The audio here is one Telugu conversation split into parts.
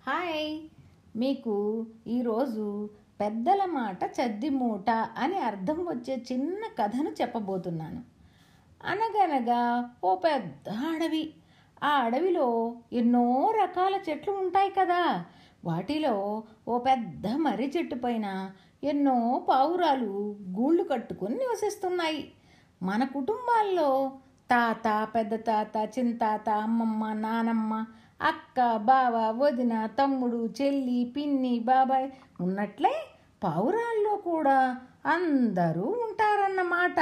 హాయ్ మీకు ఈరోజు పెద్దల మాట చద్ది మూట అని అర్థం వచ్చే చిన్న కథను చెప్పబోతున్నాను అనగనగా ఓ పెద్ద అడవి ఆ అడవిలో ఎన్నో రకాల చెట్లు ఉంటాయి కదా వాటిలో ఓ పెద్ద మర్రి చెట్టు పైన ఎన్నో పావురాలు గూళ్ళు కట్టుకొని నివసిస్తున్నాయి మన కుటుంబాల్లో తాత పెద్ద తాత చింతాత అమ్మమ్మ నానమ్మ అక్క బావ వదిన తమ్ముడు చెల్లి పిన్ని బాబాయ్ ఉన్నట్లే పావురాల్లో కూడా అందరూ ఉంటారన్నమాట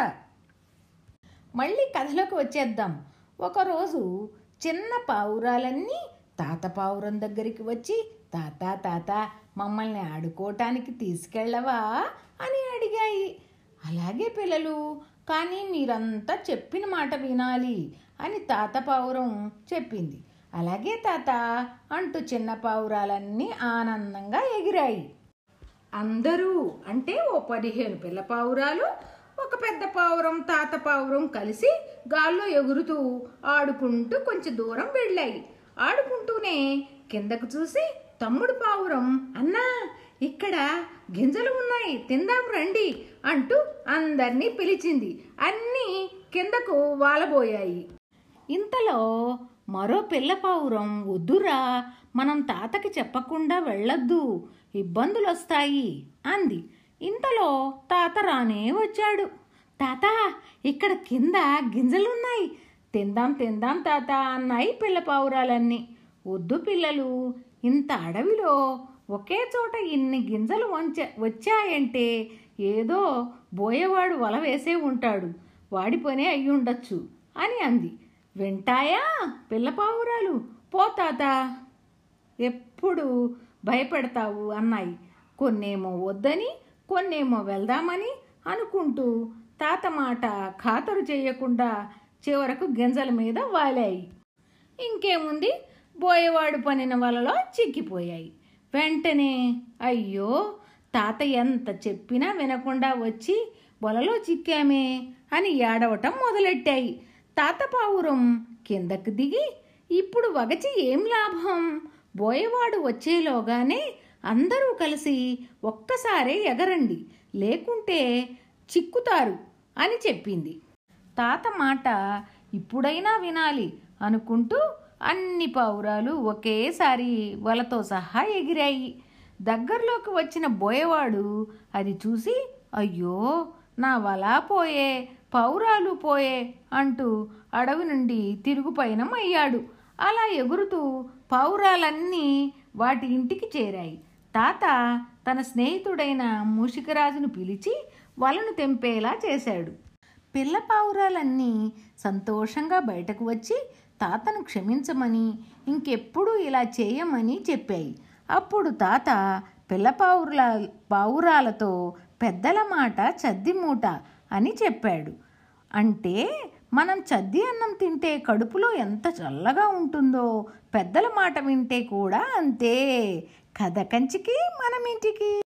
మళ్ళీ కథలోకి వచ్చేద్దాం ఒకరోజు చిన్న పావురాలన్నీ తాత పావురం దగ్గరికి వచ్చి తాత తాత మమ్మల్ని ఆడుకోవటానికి తీసుకెళ్ళవా అని అడిగాయి అలాగే పిల్లలు కానీ మీరంతా చెప్పిన మాట వినాలి అని తాత పావురం చెప్పింది అలాగే తాత అంటూ చిన్న పావురాలన్నీ ఆనందంగా ఎగిరాయి అందరూ అంటే ఓ పదిహేను పిల్ల పావురాలు ఒక పెద్ద పావురం తాత పావురం కలిసి గాల్లో ఎగురుతూ ఆడుకుంటూ కొంచెం దూరం వెళ్ళాయి ఆడుకుంటూనే కిందకు చూసి తమ్ముడు పావురం అన్నా ఇక్కడ గింజలు ఉన్నాయి తిందాం రండి అంటూ అందరినీ పిలిచింది అన్నీ కిందకు వాలబోయాయి ఇంతలో మరో పిల్ల పావురం వద్దురా మనం తాతకి చెప్పకుండా వెళ్ళొద్దు ఇబ్బందులు వస్తాయి అంది ఇంతలో తాత రానే వచ్చాడు తాత ఇక్కడ కింద గింజలున్నాయి తిందాం తిందాం తాత అన్నాయి పిల్ల పావురాలన్నీ వద్దు పిల్లలు ఇంత అడవిలో ఒకే చోట ఇన్ని గింజలు వంచ వచ్చాయంటే ఏదో బోయేవాడు వల వేసే ఉంటాడు వాడి పనే అయి ఉండొచ్చు అని అంది వింటాయా పిల్ల పావురాలు పో తాత ఎప్పుడు భయపెడతావు అన్నాయి కొన్నేమో వద్దని కొన్నేమో వెళ్దామని అనుకుంటూ తాత మాట ఖాతరు చేయకుండా చివరకు గింజల మీద వాలాయి ఇంకేముంది బోయేవాడు పనిన వలలో చిక్కిపోయాయి వెంటనే అయ్యో తాత ఎంత చెప్పినా వినకుండా వచ్చి వలలో చిక్కామే అని ఏడవటం మొదలెట్టాయి తాత పావురం కిందకు దిగి ఇప్పుడు వగచి ఏం లాభం బోయేవాడు వచ్చేలోగానే అందరూ కలిసి ఒక్కసారే ఎగరండి లేకుంటే చిక్కుతారు అని చెప్పింది తాత మాట ఇప్పుడైనా వినాలి అనుకుంటూ అన్ని పావురాలు ఒకేసారి వలతో సహా ఎగిరాయి దగ్గరలోకి వచ్చిన బోయేవాడు అది చూసి అయ్యో నా వల పోయే పౌరాలు పోయే అంటూ అడవి నుండి తిరుగు పయనం అయ్యాడు అలా ఎగురుతూ పౌరాలన్నీ వాటి ఇంటికి చేరాయి తాత తన స్నేహితుడైన మూషికరాజును పిలిచి వలను తెంపేలా చేశాడు పిల్ల పావురాలన్నీ సంతోషంగా బయటకు వచ్చి తాతను క్షమించమని ఇంకెప్పుడు ఇలా చేయమని చెప్పాయి అప్పుడు తాత పిల్ల పావురాల పావురాలతో పెద్దల మాట చద్ది మూట అని చెప్పాడు అంటే మనం చద్ది అన్నం తింటే కడుపులో ఎంత చల్లగా ఉంటుందో పెద్దల మాట వింటే కూడా అంతే కథ కంచికి మనం ఇంటికి